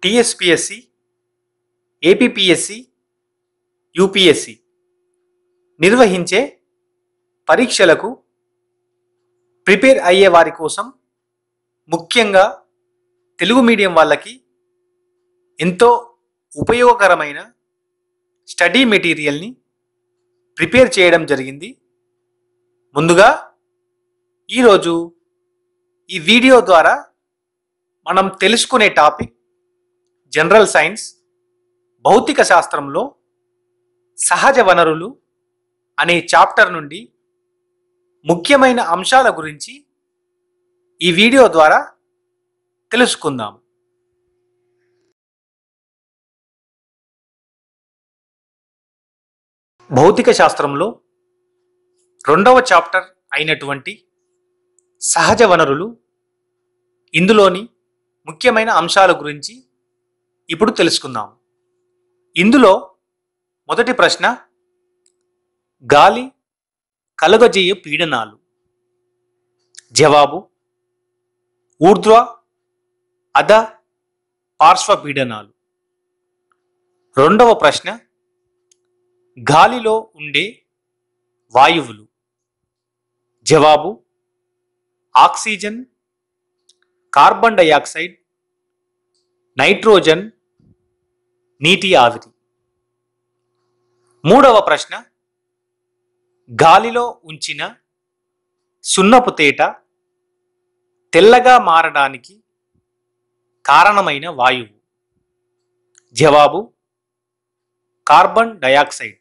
TSPSC APPSC UPSC నిర్వహించే పరీక్షలకు prepare అయ్యే వారి కోసం ముఖ్యంగా తెలుగు మీడియం వాళ్ళకి ఎంతో ఉపయోగకరమైన స్టడీ మెటీరియల్ని ప్రిపేర్ చేయడం జరిగింది ముందుగా ఈరోజు ఈ వీడియో ద్వారా మనం తెలుసుకునే టాపిక్ జనరల్ సైన్స్ భౌతిక శాస్త్రంలో సహజ వనరులు అనే చాప్టర్ నుండి ముఖ్యమైన అంశాల గురించి ఈ వీడియో ద్వారా తెలుసుకుందాం భౌతిక శాస్త్రంలో రెండవ చాప్టర్ అయినటువంటి సహజ వనరులు ఇందులోని ముఖ్యమైన అంశాల గురించి ఇప్పుడు తెలుసుకుందాం ఇందులో మొదటి ప్రశ్న గాలి కలుగజేయు పీడనాలు జవాబు ఊర్ధ్వ అధ పార్శ్వ పీడనాలు రెండవ ప్రశ్న గాలిలో ఉండే వాయువులు జవాబు ఆక్సిజన్ కార్బన్ డయాక్సైడ్ నైట్రోజన్ నీటి ఆవిరి మూడవ ప్రశ్న గాలిలో ఉంచిన సున్నపు తేట తెల్లగా మారడానికి కారణమైన వాయువు జవాబు కార్బన్ డయాక్సైడ్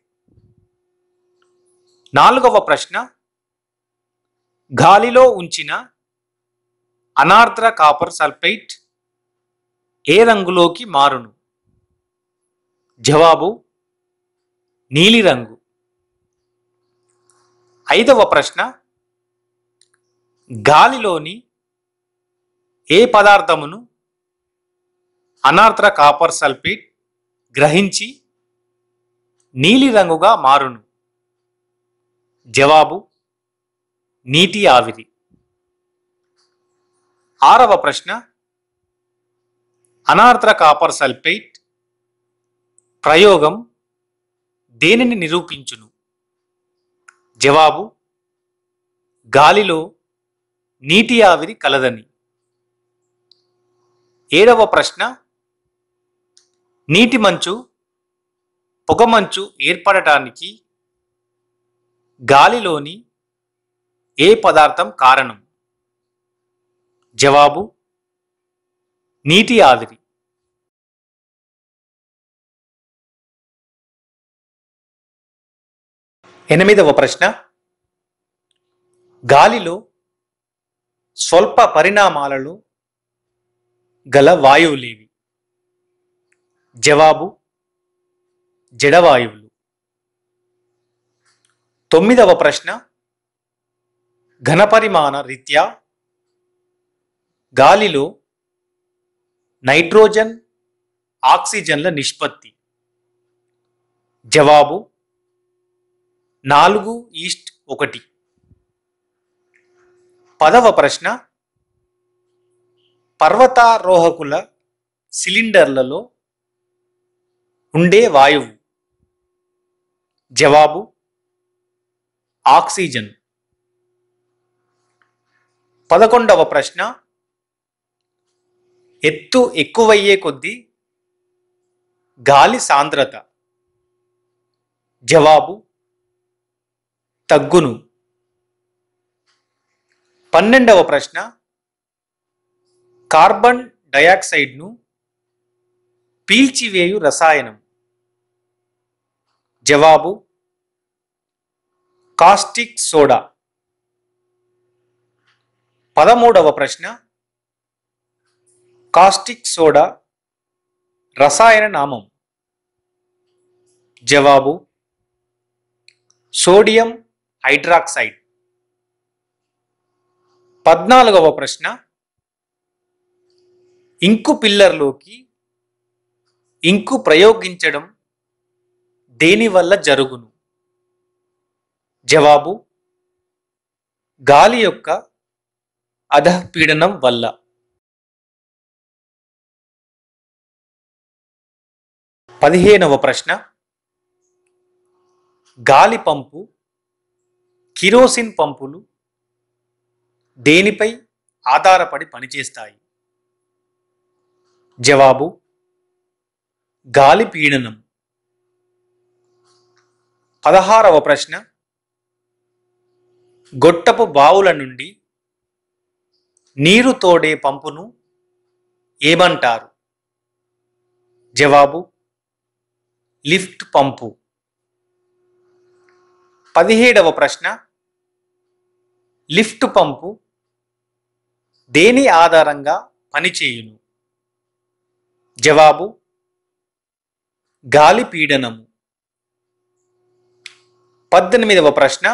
నాలుగవ ప్రశ్న గాలిలో ఉంచిన అనార్ద్ర కాపర్ సల్ఫైట్ ఏ రంగులోకి మారును జవాబు నీలిరంగు ఐదవ ప్రశ్న గాలిలోని ఏ పదార్థమును అనార్ద్ర కాపర్ సల్ఫేట్ గ్రహించి నీలిరంగుగా మారును జవాబు నీటి ఆవిరి ఆరవ ప్రశ్న అనార్ద్ర కాపర్ సల్ఫేట్ ప్రయోగం దేనిని నిరూపించును జవాబు గాలిలో నీటి ఆవిరి కలదని ఏడవ ప్రశ్న నీటి మంచు పొగమంచు ఏర్పడటానికి గాలిలోని ఏ పదార్థం కారణం జవాబు నీటి ఆవిరి ఎనిమిదవ ప్రశ్న గాలిలో స్వల్ప పరిణామాలలో గల వాయువులేవి జవాబు జడవాయువులు తొమ్మిదవ ప్రశ్న ఘనపరిమాణ రీత్యా గాలిలో నైట్రోజన్ ఆక్సిజన్ల నిష్పత్తి జవాబు నాలుగు ఈస్ట్ ఒకటి పదవ ప్రశ్న పర్వతారోహకుల సిలిండర్లలో ఉండే వాయువు జవాబు ఆక్సిజన్ పదకొండవ ప్రశ్న ఎత్తు ఎక్కువయ్యే కొద్దీ గాలి సాంద్రత జవాబు తగ్గును పన్నెండవ ప్రశ్న కార్బన్ డయాక్సైడ్ను పీల్చివేయు రసాయనం జవాబు కాస్టిక్ సోడా పదమూడవ ప్రశ్న కాస్టిక్ సోడా రసాయన నామం జవాబు సోడియం హైడ్రాక్సైడ్ పద్నాలుగవ ప్రశ్న ఇంకు పిల్లర్లోకి ఇంకు ప్రయోగించడం దేనివల్ల జరుగును జవాబు గాలి యొక్క అధపీడనం వల్ల పదిహేనవ ప్రశ్న గాలి పంపు కిరోసిన్ పంపులు దేనిపై ఆధారపడి పనిచేస్తాయి జవాబు గాలి పీడనం పదహారవ ప్రశ్న గొట్టపు బావుల నుండి నీరు తోడే పంపును ఏమంటారు జవాబు లిఫ్ట్ పంపు పదిహేడవ ప్రశ్న లిఫ్ట్ పంపు దేని ఆధారంగా పనిచేయును జవాబు గాలి పీడనము పద్దెనిమిదవ ప్రశ్న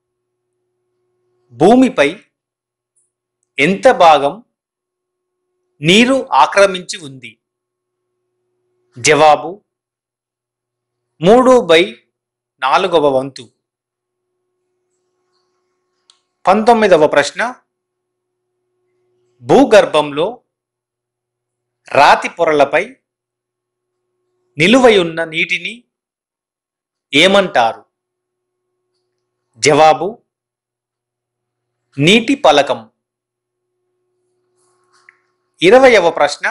భూమిపై ఎంత భాగం నీరు ఆక్రమించి ఉంది జవాబు మూడు బై నాలుగవ వంతు పంతొమ్మిదవ ప్రశ్న భూగర్భంలో రాతి పొరలపై నిలువయున్న నీటిని ఏమంటారు జవాబు నీటి పలకం ఇరవయవ ప్రశ్న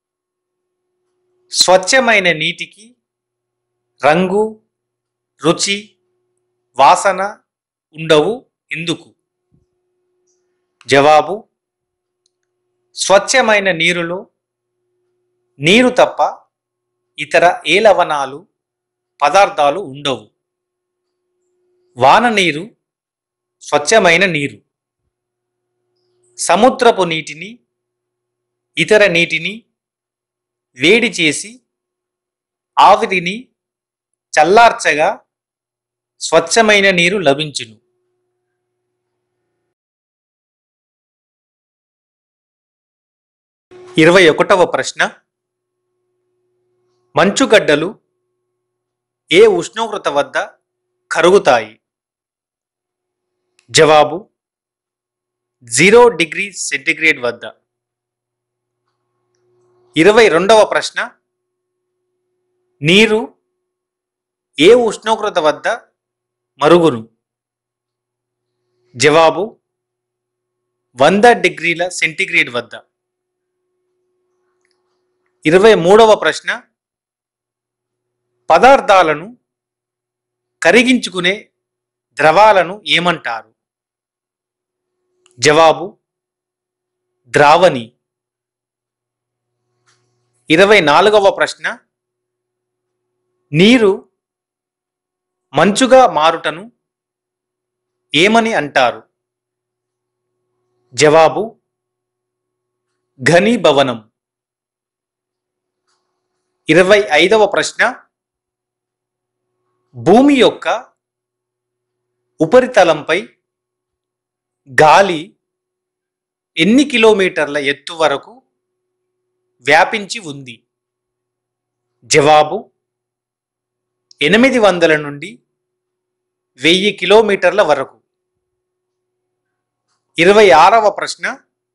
స్వచ్ఛమైన నీటికి రంగు రుచి వాసన ఉండవు ఎందుకు జవాబు స్వచ్ఛమైన నీరులో నీరు తప్ప ఇతర ఏ లవణాలు పదార్థాలు ఉండవు వాన నీరు స్వచ్ఛమైన నీరు సముద్రపు నీటిని ఇతర నీటిని వేడి చేసి ఆవిరిని చల్లార్చగా స్వచ్ఛమైన నీరు లభించును ఇరవై ఒకటవ ప్రశ్న మంచుగడ్డలు ఏ ఉష్ణోగ్రత వద్ద కరుగుతాయి జవాబు జీరో డిగ్రీ సెంటిగ్రేడ్ వద్ద ఇరవై రెండవ ప్రశ్న నీరు ఏ ఉష్ణోగ్రత వద్ద మరుగును జవాబు వంద డిగ్రీల సెంటిగ్రేడ్ వద్ద ఇరవై మూడవ ప్రశ్న పదార్థాలను కరిగించుకునే ద్రవాలను ఏమంటారు జవాబు ద్రావణి ఇరవై నాలుగవ ప్రశ్న నీరు మంచుగా మారుటను ఏమని అంటారు జవాబు ఘనీభవనం ఇరవై ఐదవ ప్రశ్న భూమి యొక్క ఉపరితలంపై గాలి ఎన్ని కిలోమీటర్ల ఎత్తు వరకు వ్యాపించి ఉంది జవాబు ఎనిమిది వందల నుండి వెయ్యి కిలోమీటర్ల వరకు ఇరవై ఆరవ ప్రశ్న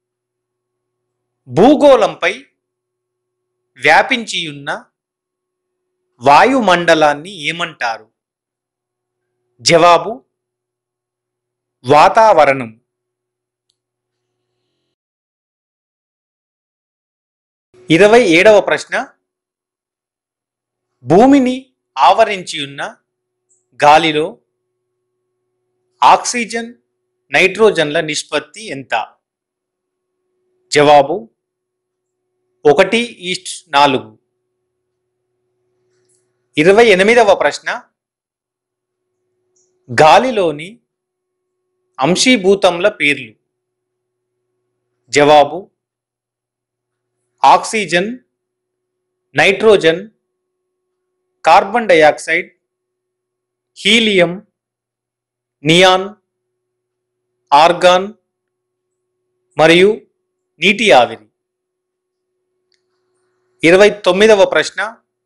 భూగోళంపై వ్యాపించియున్న వాయుమండలాన్ని ఏమంటారు జవాబు వాతావరణం ఇరవై ఏడవ ప్రశ్న భూమిని ఆవరించి ఉన్న గాలిలో ఆక్సిజన్ నైట్రోజన్ల నిష్పత్తి ఎంత జవాబు ఒకటి ఈస్ట్ నాలుగు ఇరవై ఎనిమిదవ ప్రశ్న గాలిలోని అంశీభూతముల పేర్లు జవాబు oxygen nitrogen carbon dioxide helium neon argon మరియు నీటి ఆవిరి ఇరవై తొమ్మిదవ ప్రశ్న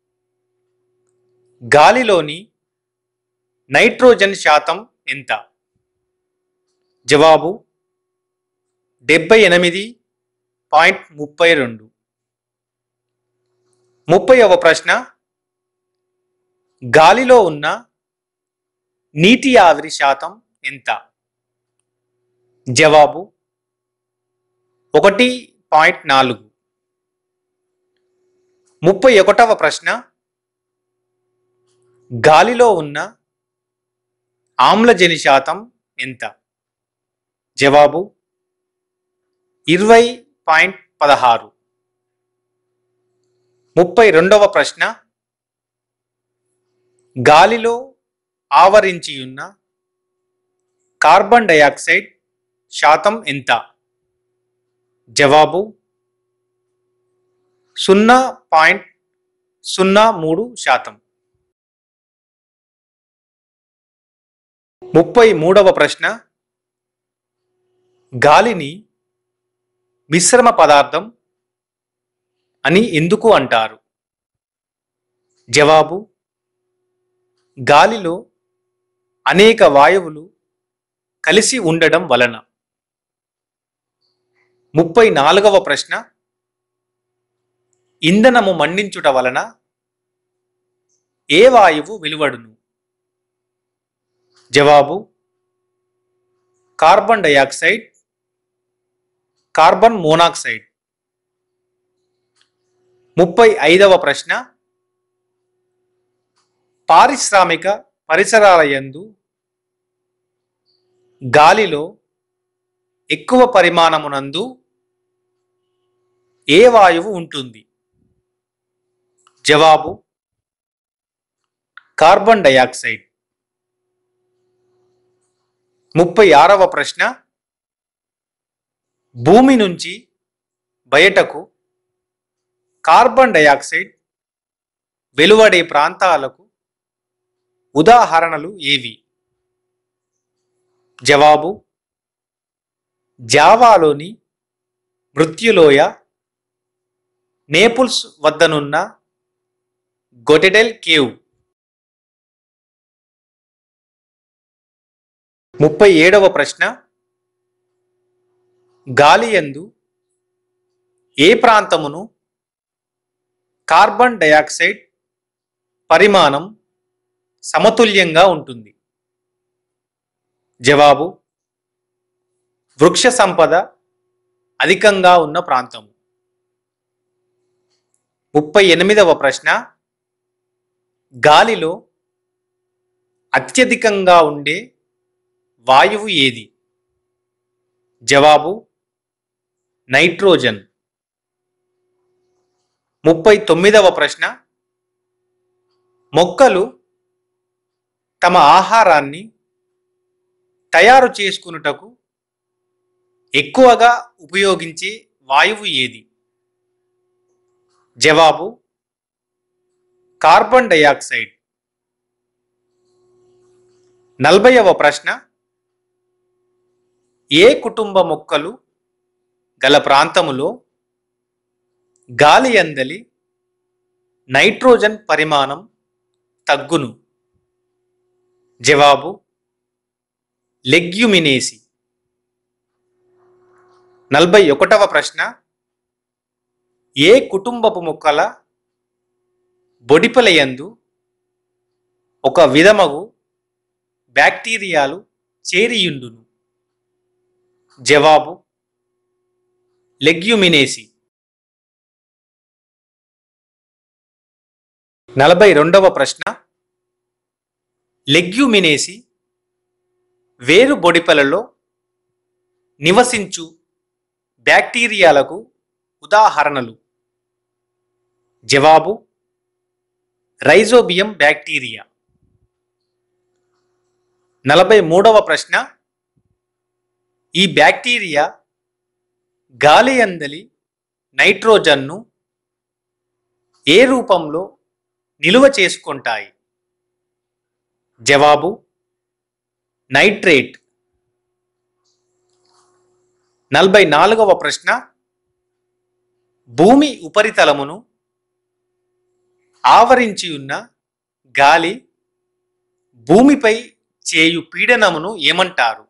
గాలిలోని నైట్రోజన్ శాతం ఎంత జవాబు డెబ్బై ఎనిమిది పాయింట్ ముప్పై రెండు ముప్పైవ ప్రశ్న గాలిలో ఉన్న నీటి ఆవిరి శాతం ఎంత జవాబు ఒకటి పాయింట్ నాలుగు ముప్పై ఒకటవ ప్రశ్న గాలిలో ఉన్న ఆమ్లజని శాతం ఎంత జవాబు ఇరవై పాయింట్ పదహారు ముప్పై రెండవ ప్రశ్న గాలిలో ఆవరించి ఉన్న కార్బన్ డయాక్సైడ్ శాతం ఎంత జవాబు సున్నా పాయింట్ సున్నా మూడు శాతం ముప్పై మూడవ ప్రశ్న గాలిని మిశ్రమ పదార్థం అని ఎందుకు అంటారు జవాబు గాలిలో అనేక వాయువులు కలిసి ఉండడం వలన ముప్పై నాలుగవ ప్రశ్న ఇంధనము మండించుట వలన ఏ వాయువు వెలువడును జవాబు కార్బన్ డయాక్సైడ్ కార్బన్ మోనాక్సైడ్ ముప్పై ఐదవ ప్రశ్న పారిశ్రామిక పరిసరాల యందు గాలిలో ఎక్కువ పరిమాణమునందు ఏ వాయువు ఉంటుంది జవాబు కార్బన్ డయాక్సైడ్ ముప్పై ఆరవ ప్రశ్న భూమి నుంచి బయటకు కార్బన్ డయాక్సైడ్ వెలువడే ప్రాంతాలకు ఉదాహరణలు ఏవి జవాబు జావాలోని మృత్యులోయ నేపుల్స్ వద్దనున్న గొటెడెల్ కేవ్ ముప్పై ఏడవ ప్రశ్న గాలియందు ఏ ప్రాంతమును కార్బన్ డయాక్సైడ్ పరిమాణం సమతుల్యంగా ఉంటుంది జవాబు వృక్ష సంపద అధికంగా ఉన్న ప్రాంతము ముప్పై ఎనిమిదవ ప్రశ్న గాలిలో అత్యధికంగా ఉండే వాయువు ఏది జవాబు నైట్రోజన్ ముప్పై తొమ్మిదవ ప్రశ్న మొక్కలు తమ ఆహారాన్ని తయారు చేసుకునుటకు ఎక్కువగా ఉపయోగించే వాయువు ఏది జవాబు కార్బన్ డయాక్సైడ్ నలభైవ ప్రశ్న ఏ కుటుంబ మొక్కలు గల ప్రాంతములో గాలి అందలి నైట్రోజన్ పరిమాణం తగ్గును జవాబు లెగ్యుమినేసి నలభై ఒకటవ ప్రశ్న ఏ కుటుంబపు మొక్కల బొడిపలయందు ఒక విధమగు బ్యాక్టీరియాలు చేరియుండును జవాబు లెగ్యుమినేసి నలభై రెండవ ప్రశ్న లెగ్యుమినేసి వేరు బొడిపలలో నివసించు బ్యాక్టీరియాలకు ఉదాహరణలు జవాబు రైజోబియం బ్యాక్టీరియా నలభై మూడవ ప్రశ్న ఈ బ్యాక్టీరియా గాలి అందలి నైట్రోజన్ను ఏ రూపంలో నిలువ చేసుకుంటాయి జవాబు నైట్రేట్ నలభై నాలుగవ ప్రశ్న భూమి ఉపరితలమును ఆవరించి ఉన్న గాలి భూమిపై చేయు పీడనమును ఏమంటారు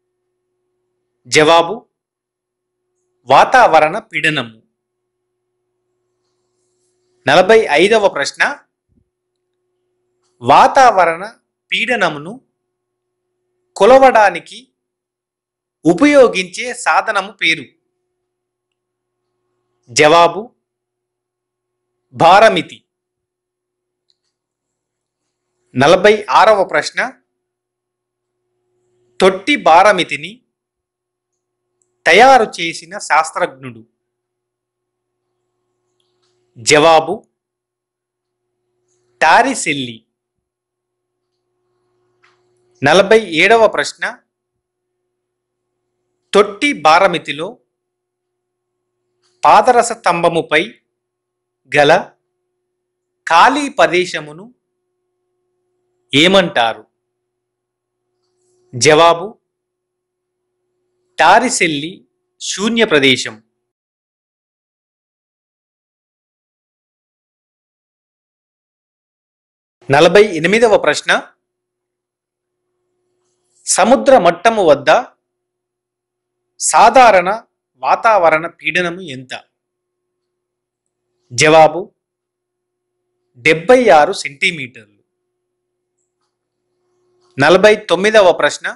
జవాబు వాతావరణ పీడనము నలభై ఐదవ ప్రశ్న వాతావరణ పీడనమును కొలవడానికి ఉపయోగించే సాధనము పేరు జవాబు భారమితి నలభై ఆరవ ప్రశ్న తొట్టి భారమితిని తయారు చేసిన శాస్త్రజ్ఞుడు జవాబు టారిసెల్లి నలభై ఏడవ ప్రశ్న తొట్టి భారమితిలో పాదరస స్తంభముపై గల ఖాళీ ప్రదేశమును ఏమంటారు జవాబు టారిసెల్లి శూన్య ప్రదేశం నలభై ఎనిమిదవ ప్రశ్న సముద్ర మట్టము వద్ద సాధారణ వాతావరణ పీడనము ఎంత జవాబు డెబ్బై ఆరు సెంటీమీటర్లు నలభై తొమ్మిదవ ప్రశ్న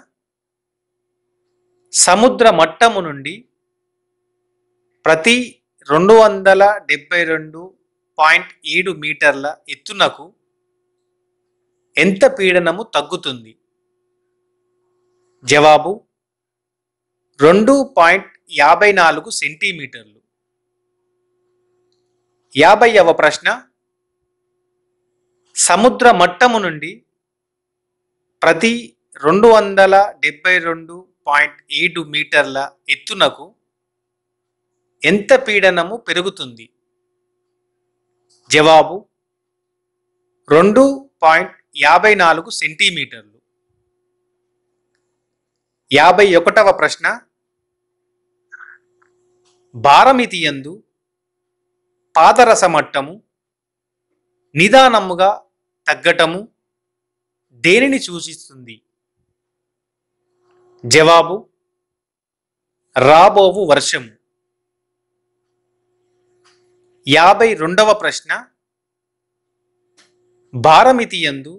సముద్ర మట్టము నుండి ప్రతి రెండు వందల డెబ్బై రెండు పాయింట్ ఏడు మీటర్ల ఎత్తునకు ఎంత పీడనము తగ్గుతుంది జవాబు రెండు పాయింట్ యాభై నాలుగు సెంటీమీటర్లు యాభైవ ప్రశ్న సముద్ర మట్టము నుండి ప్రతి రెండు వందల డెబ్బై రెండు పాయింట్ ఏడు మీటర్ల ఎత్తునకు ఎంత పీడనము పెరుగుతుంది జవాబు రెండు పాయింట్ యాభై నాలుగు సెంటీమీటర్లు యాభై ఒకటవ ప్రశ్న భారమితి యందు పాదరస మట్టము నిదానముగా తగ్గటము దేనిని సూచిస్తుంది జవాబు రాబోవు వర్షము యాభై రెండవ ప్రశ్న భారమితి యందు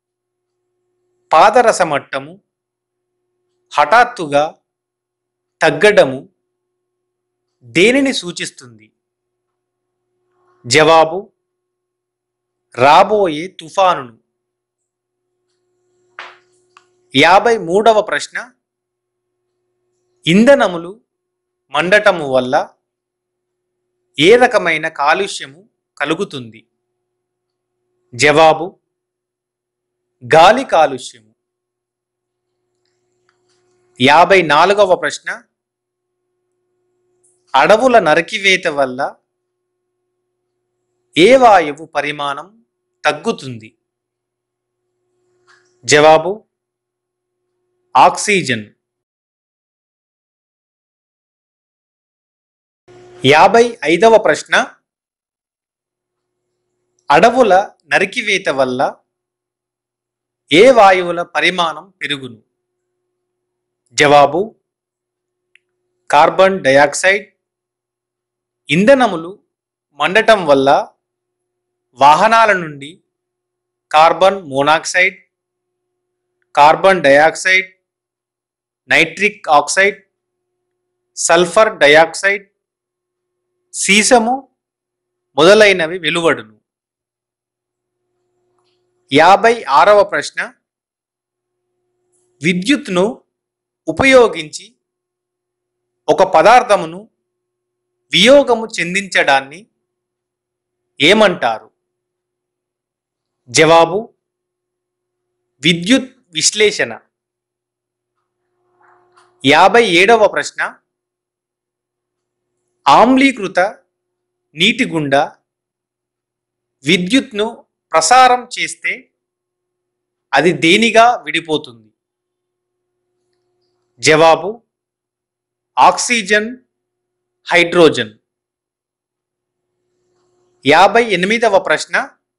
పాదరస మట్టము హఠాత్తుగా తగ్గడము దేనిని సూచిస్తుంది జవాబు రాబోయే తుఫానును యాభై మూడవ ప్రశ్న ఇంధనములు మండటము వల్ల ఏ రకమైన కాలుష్యము కలుగుతుంది జవాబు గాలి కాలుష్యము యాభై నాలుగవ ప్రశ్న అడవుల నరికివేత వల్ల ఏ వాయువు పరిమాణం తగ్గుతుంది జవాబు ఆక్సిజన్ యాభై ఐదవ ప్రశ్న అడవుల నరికివేత వల్ల ఏ వాయువుల పరిమాణం పెరుగును జవాబు కార్బన్ డయాక్సైడ్ ఇంధనములు మండటం వల్ల వాహనాల నుండి carbon monoxide carbon dioxide nitric oxide sulphur dioxide సీసము మొదలైనవి వెలువడును యాభై ఆరవ ప్రశ్న విద్యుత్ను ఉపయోగించి ఒక పదార్థమును వియోగము చెందించడాన్ని ఏమంటారు జవాబు విద్యుత్ విశ్లేషణ యాభై ఏడవ ప్రశ్న ఆమ్లీకృత నీటి గుండా విద్యుత్ను ప్రసారం చేస్తే అది దేనిగా విడిపోతుంది జవాబు ఆక్సిజన్ హైడ్రోజన్ యాభై ఎనిమిదవ ప్రశ్న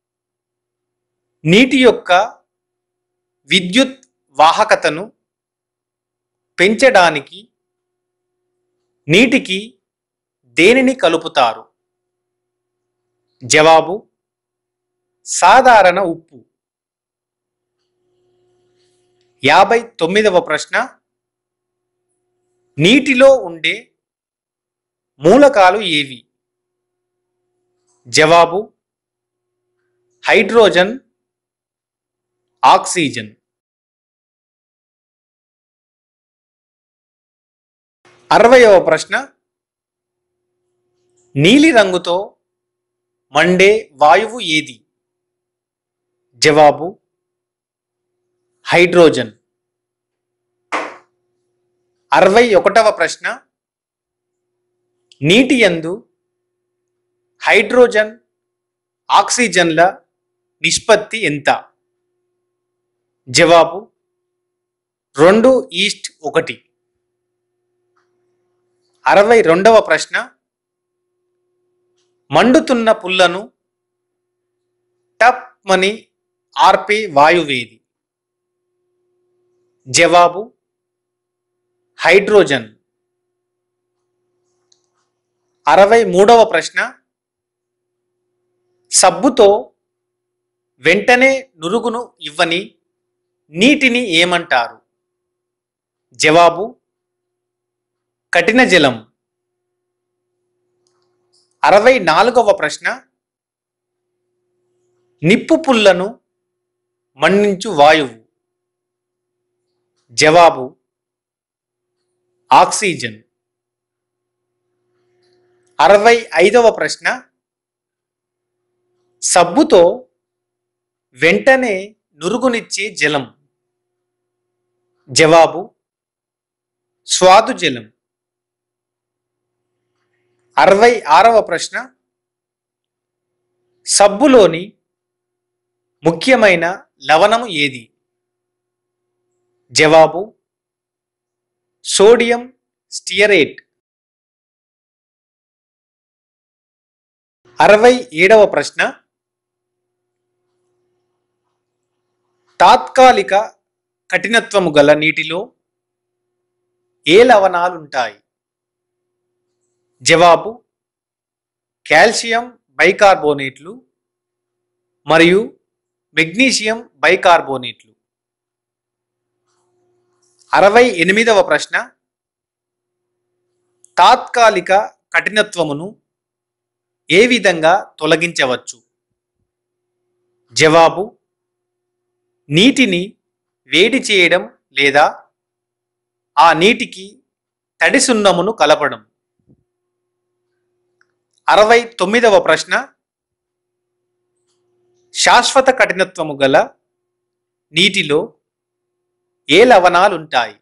నీటి యొక్క విద్యుత్ వాహకతను పెంచడానికి నీటికి దేనిని కలుపుతారు జవాబు సాధారణ ఉప్పు యాభై తొమ్మిదవ ప్రశ్న నీటిలో ఉండే మూలకాలు ఏవి జవాబు హైడ్రోజన్ ఆక్సిజన్ అరవయవ ప్రశ్న నీలి రంగుతో మండే వాయువు ఏది జవాబు హైడ్రోజన్ అరవై ఒకటవ ప్రశ్న నీటి యందు హైడ్రోజన్ ఆక్సిజన్ల నిష్పత్తి ఎంత జవాబు రెండు ఈస్ట్ ఒకటి అరవై రెండవ ప్రశ్న మండుతున్న పుల్లను టప్ మని ఆర్పే వాయువేది జవాబు హైడ్రోజన్ అరవై మూడవ ప్రశ్న సబ్బుతో వెంటనే నురుగును ఇవ్వని నీటిని ఏమంటారు జవాబు కఠిన జలం అరవై నాలుగవ ప్రశ్న నిప్పు పుల్లను మన్నించు వాయువు జవాబు ఆక్సిజన్ అరవై ఐదవ ప్రశ్న సబ్బుతో వెంటనే నురుగునిచ్చే జలం జవాబు స్వాదు జలం అరవై ఆరవ ప్రశ్న సబ్బులోని ముఖ్యమైన లవణము ఏది జవాబు సోడియం స్టియరేట్ అరవై ఏడవ ప్రశ్న తాత్కాలిక కఠినత్వము గల నీటిలో ఏ లవణాలుంటాయి జవాబు కాల్షియం బైకార్బోనేట్లు మరియు మెగ్నీషియం బైకార్బోనేట్లు అరవై ఎనిమిదవ ప్రశ్న తాత్కాలిక కఠినత్వమును ఏ విధంగా తొలగించవచ్చు జవాబు నీటిని వేడి చేయడం లేదా ఆ నీటికి తడి సున్నమును కలపడం అరవై తొమ్మిదవ ప్రశ్న శాశ్వత కఠినత్వము గల నీటిలో ఏ లవణాలుంటాయి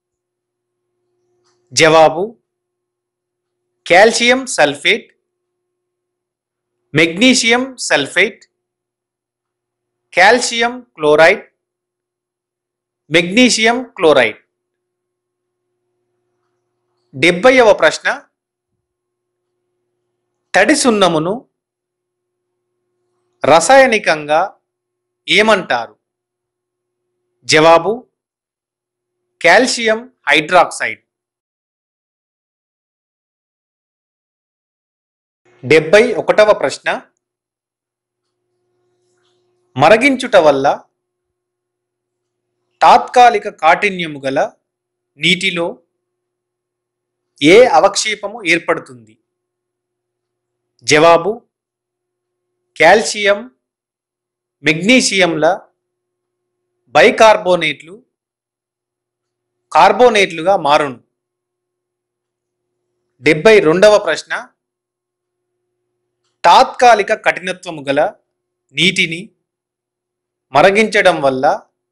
జవాబు calcium sulphate magnesium sulphate calcium chloride magnesium chloride డెబ్బైవ ప్రశ్న తడి సున్నమును రసాయనికంగా ఏమంటారు జవాబు కాల్షియం హైడ్రాక్సైడ్ డెబ్బై ఒకటవ ప్రశ్న మరగించుట వల్ల తాత్కాలిక కాఠిన్యము గల నీటిలో ఏ అవక్షేపము ఏర్పడుతుంది జవాబు కాల్షియం మెగ్నీషియంల బైకార్బోనేట్లు కార్బోనేట్లుగా మారును డెబ్బై రెండవ ప్రశ్న తాత్కాలిక కఠినత్వము గల నీటిని మరగించడం వల్ల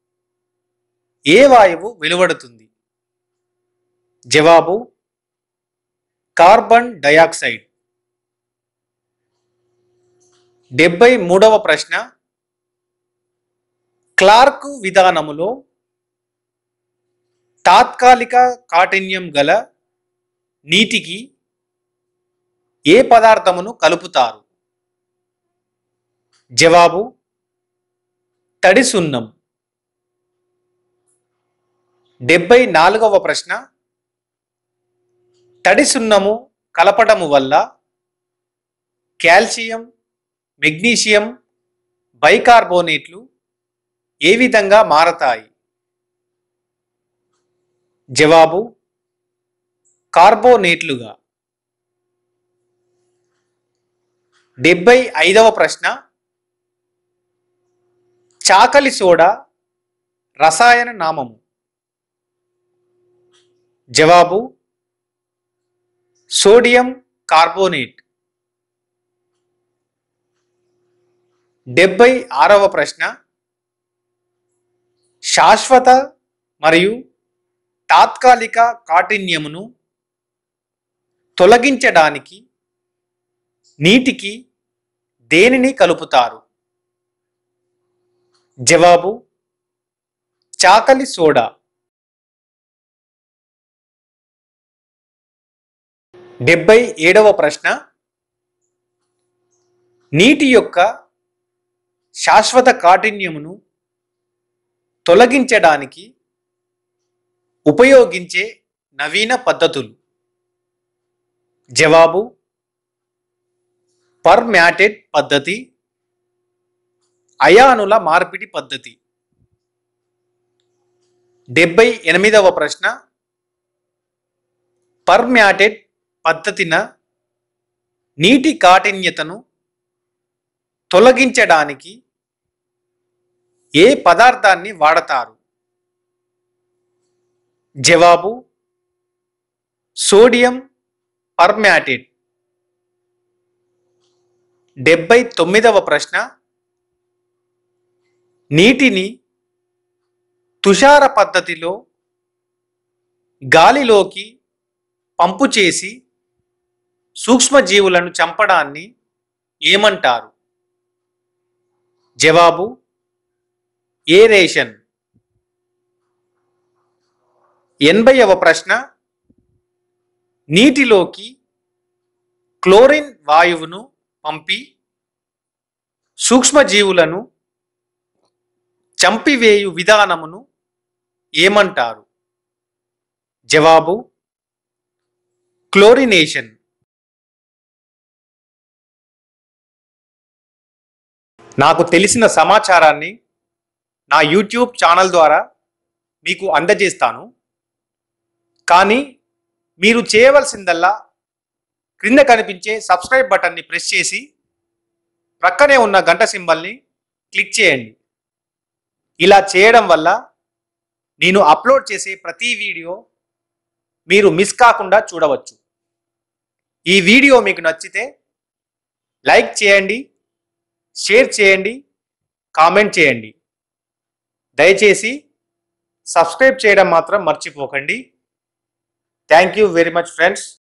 ఏ వాయువు వెలువడుతుంది జవాబు కార్బన్ డయాక్సైడ్ డెబ్బై మూడవ ప్రశ్న క్లార్క్ విధానములో తాత్కాలిక కాఠిన్యం గల నీటికి ఏ పదార్థమును కలుపుతారు జవాబు తడి సున్నం డెబ్బై నాలుగవ ప్రశ్న తడి సున్నము కలపడము వల్ల కాల్షియం మెగ్నీషియం బైకార్బోనేట్లు ఏ విధంగా మారతాయి జవాబు కార్బోనేట్లుగా డెబ్బై ఐదవ ప్రశ్న చాకలి సోడా రసాయన నామము జవాబు సోడియం కార్బోనేట్ డెబ్బై ఆరవ ప్రశ్న శాశ్వత మరియు తాత్కాలిక కాఠిన్యమును తొలగించడానికి నీటికి దేనిని కలుపుతారు జవాబు చాకలి సోడా డెబ్బై ఏడవ ప్రశ్న నీటి యొక్క శాశ్వత కాఠిన్యమును తొలగించడానికి ఉపయోగించే నవీన పద్ధతులు జవాబు పర్మ్యాటెడ్ పద్ధతి అయానుల మార్పిడి పద్ధతి డెబ్బై ఎనిమిదవ ప్రశ్న పర్మ్యాటెడ్ పద్ధతిన నీటి కాఠిన్యతను తొలగించడానికి ఏ పదార్థాన్ని వాడతారు జవాబు సోడియం పర్మ్యాటేట్ డెబ్బై తొమ్మిదవ ప్రశ్న నీటిని తుషార పద్ధతిలో గాలిలోకి పంపు చేసి సూక్ష్మజీవులను చంపడాన్ని ఏమంటారు జవాబు ఏరేషన్ ఎనభైవ ప్రశ్న నీటిలోకి క్లోరిన్ వాయువును పంపి సూక్ష్మజీవులను చంపివేయు విధానమును ఏమంటారు జవాబు క్లోరినేషన్ నాకు తెలిసిన సమాచారాన్ని నా యూట్యూబ్ ఛానల్ ద్వారా మీకు అందజేస్తాను కానీ మీరు చేయవలసిందల్లా క్రింద కనిపించే సబ్స్క్రైబ్ బటన్ని ప్రెస్ చేసి ప్రక్కనే ఉన్న గంట సింబల్ని క్లిక్ చేయండి ఇలా చేయడం వల్ల నేను అప్లోడ్ చేసే ప్రతి వీడియో మీరు మిస్ కాకుండా చూడవచ్చు ఈ వీడియో మీకు నచ్చితే లైక్ చేయండి షేర్ చేయండి కామెంట్ చేయండి దయచేసి సబ్స్క్రైబ్ చేయడం మాత్రం మర్చిపోకండి thank you very much friends